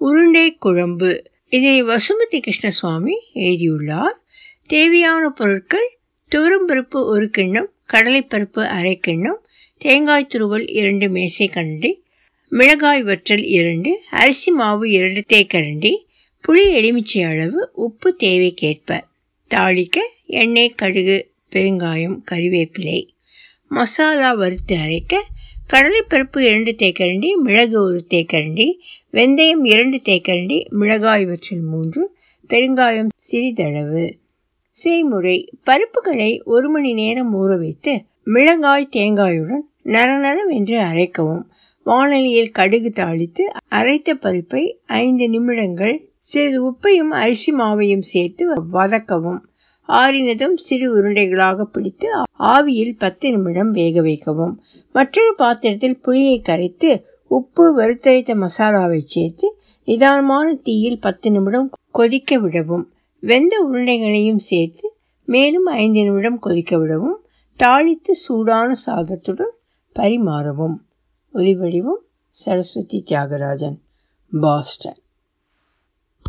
உருண்டை குழம்பு இதை வசுமதி கிருஷ்ணசுவாமி எழுதியுள்ளார் தேவையான பொருட்கள் துவரம்பருப்பு ஒரு கிண்ணம் கடலைப்பருப்பு அரை கிண்ணம் தேங்காய் துருவல் இரண்டு மேசை கரண்டி மிளகாய் வற்றல் இரண்டு அரிசி மாவு இரண்டு தேக்கரண்டி புளி எலுமிச்சை அளவு உப்பு தேவைக்கேற்ப தாளிக்க எண்ணெய் கடுகு பெருங்காயம் கறிவேப்பிலை மசாலா வறுத்து அரைக்க கடலைப்பருப்பு இரண்டு தேக்கரண்டி மிளகு ஒரு தேக்கரண்டி வெந்தயம் இரண்டு தேக்கரண்டி மிளகாய் வற்றல் மூன்று பெருங்காயம் சிறிதளவு செய்முறை பருப்புகளை ஒரு மணி நேரம் ஊற வைத்து மிளகாய் தேங்காயுடன் நரநரவென்று அரைக்கவும் வானலியில் கடுகு தாளித்து அரைத்த பருப்பை ஐந்து நிமிடங்கள் சிறிது உப்பையும் அரிசி மாவையும் சேர்த்து வதக்கவும் ஆறினதும் சிறு உருண்டைகளாக பிடித்து ஆவியில் பத்து நிமிடம் வேக வைக்கவும் மற்றொரு பாத்திரத்தில் புளியை கரைத்து உப்பு வறுத்தரைத்த மசாலாவை சேர்த்து நிதானமான தீயில் பத்து நிமிடம் கொதிக்க விடவும் வெந்த உருண்டைகளையும் சேர்த்து மேலும் ஐந்து நிமிடம் கொதிக்க விடவும் தாளித்து சூடான சாதத்துடன் பரிமாறவும் ஒலிவடிவும் சரஸ்வதி தியாகராஜன் பாஸ்டன்